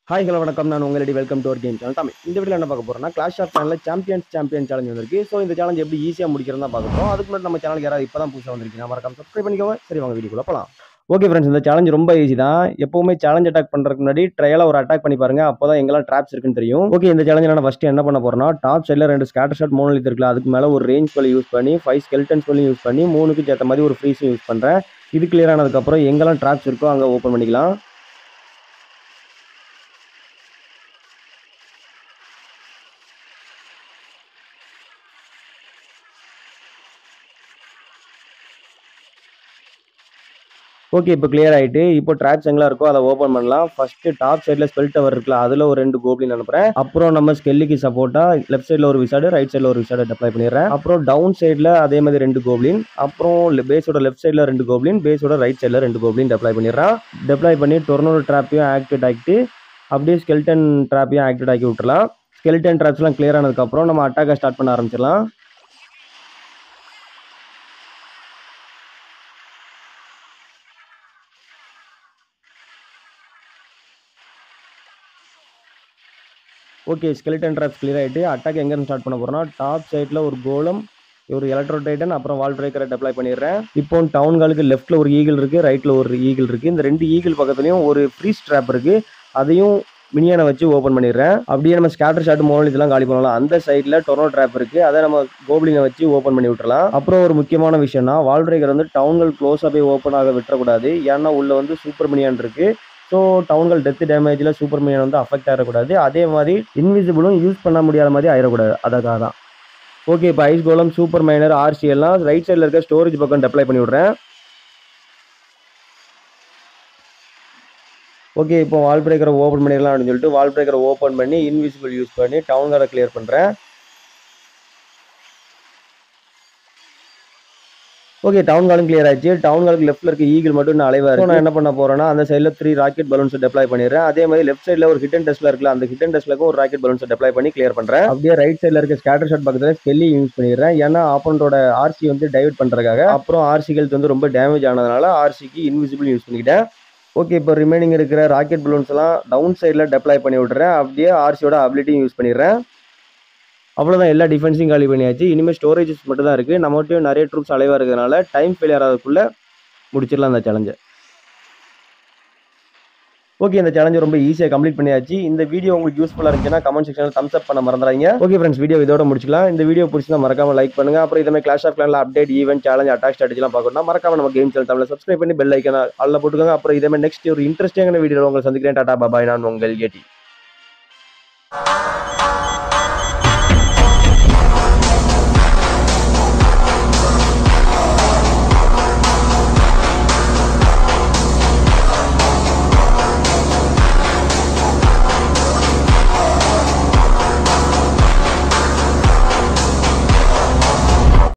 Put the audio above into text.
hi hello வணக்கம் நான் உங்களுடைய வெல்கம் டு ஒரு கேம் சேனல் தமிழ் இந்த வீடியோ என்ன பார்க்க போறோம்னா கிளாஷ் ஆஃப் சேனலில் சாம்பியன்ஸ் சாம்பியன் சேலஞ்ச் வந்திருக்கு ஸோ இந்த சேலஞ்ச் எப்படி ஈஸியாக முடிக்கிறதா பார்க்க போகிறோம் அதுக்கு முன்னாடி நம்ம சேனலுக்கு யாராவது இப்போ தான் புதுசாக வந்திருக்கீங்க மறக்காம சப்ஸ்கிரைப் பண்ணிக்கோங்க சரி வாங்க வீடியோக்குள்ள போகலாம் ஓகே ஃப்ரெண்ட்ஸ் இந்த சேலஞ்ச் ரொம்ப ஈஸி தான் எப்பவுமே சேலஞ்ச் அட்டாக் பண்ணுறதுக்கு முன்னாடி ட்ரையலாக ஒரு அட்டாக் பண்ணி பாருங்க அப்போ தான் எங்கெல்லாம் ட்ராப்ஸ் இருக்குன்னு தெரியும் ஓகே இந்த சேலஞ்ச் நான் ஃபஸ்ட்டு என்ன பண்ண போறேன்னா டாப் சைடில் ரெண்டு ஸ்கேட்டர் ஷாட் மூணு இருக்குல்ல அதுக்கு மேலே ஒரு ரேஞ்ச் கோலி யூஸ் பண்ணி ஃபைவ் ஸ்கெல்டன்ஸ் கோலி யூஸ் பண்ணி மூணுக்கு ஏற்ற மாதிரி ஒரு ஃப்ரீஸும் யூஸ் பண்ணுறேன் இது கிளியர் ஆனதுக்கப்புறம் எங்கெல்லாம் ட்ராப்ஸ் இருக்கோ அங்கே ஓப்பன் பண்ணிக்கலாம் ஓகே இப்போ கிளியர் ஆயிட்டு இப்போ ட்ராப்ஸ் எங்கெல்லாம் இருக்கோ அதை ஓப்பன் பண்ணலாம் ஃபர்ஸ்ட் டாப் சைடில் ஸ்பெல் டவர் இருக்குல்ல அதில் ஒரு ரெண்டு கோப்ளின் அனுப்புறேன் அப்புறம் நம்ம ஸ்கெல்லிக்கு சப்போர்ட்டா லெஃப்ட் சைடில் ஒரு விசாடு ரைட் சைடில் ஒரு விசாடு அப்ளை பண்ணிடுறேன் அப்புறம் டவுன் சைடில் அதே மாதிரி ரெண்டு கோப்ளின் அப்புறம் பேஸோட லெஃப்ட் சைடில் ரெண்டு கோப்ளின் பேஸோட ரைட் சைடில் ரெண்டு கோப்ளின் டெப்ளை பண்ணிடுறேன் டெப்ளை பண்ணி டொர்னோட ட்ராப்பையும் ஆக்டிவேட் ஆகிட்டு அப்படியே ஸ்கெல்டன் ட்ராப்பையும் ஆக்டிவேட் ஆக்கி விட்டுறலாம் ஸ்கெல்டன் ட்ராப்ஸ்லாம் கிளியர் ஆனதுக்கப்புறம் நம்ம அட்டாக்கை ஸ்டார்ட் பண்ண ஆரம்பிச்சிடலாம் ஓகே ஸ்கெலிட்டன் ட்ராப்ஸ் கிளியர் ஆகிட்டு அட்டாக் எங்கேருந்து ஸ்டார்ட் பண்ண போகிறோம்னா டாப் சைடில் ஒரு கோலம் ஒரு எலக்ட்ரோ டைட்டன் அப்புறம் வால் பிரேக்கரை டெப்ளை பண்ணிடுறேன் இப்போ டவுன் காலுக்கு லெஃப்ட்டில் ஒரு ஈகிள் இருக்குது ரைட்டில் ஒரு ஈகிள் இருக்குது இந்த ரெண்டு ஈகிள் பக்கத்துலையும் ஒரு ஃப்ரீ ஸ்ட்ராப் இருக்குது அதையும் மினியானை வச்சு ஓப்பன் பண்ணிடுறேன் அப்படியே நம்ம ஸ்கேட்டர் ஷாட் மோனலித்லாம் காலி பண்ணலாம் அந்த சைடில் டொர்னோ ட்ராப் இருக்குது அதை நம்ம கோப்ளினை வச்சு ஓப்பன் பண்ணி விட்டுறலாம் அப்புறம் ஒரு முக்கியமான விஷயம்னா வால் பிரேக்கர் வந்து டவுன்கள் க்ளோஸாக போய் ஓப்பன் ஆக விட்டுறக்கூடாது ஏன்னா உள்ள வந்து சூப்பர் மினியான் இருக்குது ஸோ டவுன்கள் டெத் டேமேஜில் சூப்பர் மினியன் வந்து அஃபெக்ட் ஆகிடக்கூடாது அதே மாதிரி இன்விசிபிளும் யூஸ் பண்ண முடியாத மாதிரி ஆயிடக்கூடாது அதுக்காக தான் ஓகே இப்போ ice golem super miner RC எல்லாம் ரைட் சைடில் இருக்க ஸ்டோரேஜ் பக்கம் டெப்ளை பண்ணி விட்றேன் ஓகே இப்போ வால் பிரேக்கரை ஓப்பன் பண்ணிடலாம் அப்படின்னு சொல்லிட்டு வால் பிரேக்கரை ஓப்பன் பண்ணி இன்விசிபிள் யூஸ் பண்ணி டவுன் காரை கிளியர் பண்ணுறேன் ஓகே டவுன் காலும் கிளியர் ஆயிடுச்சு டவுன் காலுக்கு லெஃப்ட்ல இருக்க ஈகிள் மட்டும் நான் அலைவா இருக்கு நான் என்ன பண்ண போறேன்னா அந்த சைடில் த்ரீ ராக்கெட் பலூன்ஸ் டெப்ளை பண்ணிடுறேன் அதே மாதிரி லெஃப்ட் சைடில் ஒரு ஹிட்டன் டெஸ்ட்ல இருக்குல்ல அந்த ஹிட்டன் டெஸ்ட்லக்கும் ஒரு ராக்கெட் பலூன்ஸ் டெப்ளை பண்ணி கிளியர் பண்றேன் அப்படியே ரைட் சைடில் இருக்க ஸ்கேட்டர் ஷாட் பக்கத்தில் ஸ்கெல்லி யூஸ் பண்ணிடுறேன் ஏன்னா ஆப்பனோட ஆர்சி வந்து டைவர்ட் பண்றதுக்காக அப்புறம் ஆர்சி ஹெல்த் வந்து ரொம்ப டேமேஜ் ஆனதுனால ஆர்சிக்கு இன்விசிபிள் யூஸ் பண்ணிக்கிட்டேன் ஓகே இப்போ ரிமைனிங் இருக்கிற ராக்கெட் பலூன்ஸ் எல்லாம் டவுன் சைடில் டெப்ளை பண்ணி விட்டுறேன் அப்படியே ஆர்சியோட அபிலிட்டியும் யூஸ் பண்ணிடுறேன் அவ்வளோதான் எல்லா டிஃபென்ஸையும் காலி பண்ணியாச்சு இனிமேல் ஸ்டோரேஜஸ் மட்டும் தான் இருக்குது நம்மகிட்டயும் நிறைய ட்ரூப்ஸ் அலைவாக இருக்கிறதுனால டைம் ஃபெயிலியர் ஆகிறதுக்குள்ளே முடிச்சிடலாம் அந்த சேலஞ்சை ஓகே இந்த சேலஞ்சை ரொம்ப ஈஸியாக கம்ப்ளீட் பண்ணியாச்சு இந்த வீடியோ உங்களுக்கு யூஸ்ஃபுல்லாக இருந்துச்சுன்னா கமெண்ட் செக்ஷனில் தம்ஸ் அப் பண்ண மறந்துறாங்க ஓகே ஃப்ரெண்ட்ஸ் வீடியோ இதோட முடிச்சிக்கலாம் இந்த வீடியோ பிடிச்சிருந்தா மறக்காம லைக் பண்ணுங்க அப்புறம் இதே கிளாஷ் ஆஃப் கிளானில் அப்டேட் ஈவென்ட் சேலஞ்ச் அட்டாக் ஸ்ட்ராட்டஜிலாம் பார்க்கணும்னா மறக்காம நம்ம கேம் சேனல் தமிழில் சப்ஸ்கிரைப் பண்ணி பெல் ஐக்கனை அல்ல போட்டுக்கோங்க அப்புறம் இதே மாதிரி நெக்ஸ்ட் ஒரு இன்ட்ரெஸ்டிங்கான வீடியோ உங்களை சந்திக்கிறேன் டாடா பாபாய் நான் உங்கள் ஏடி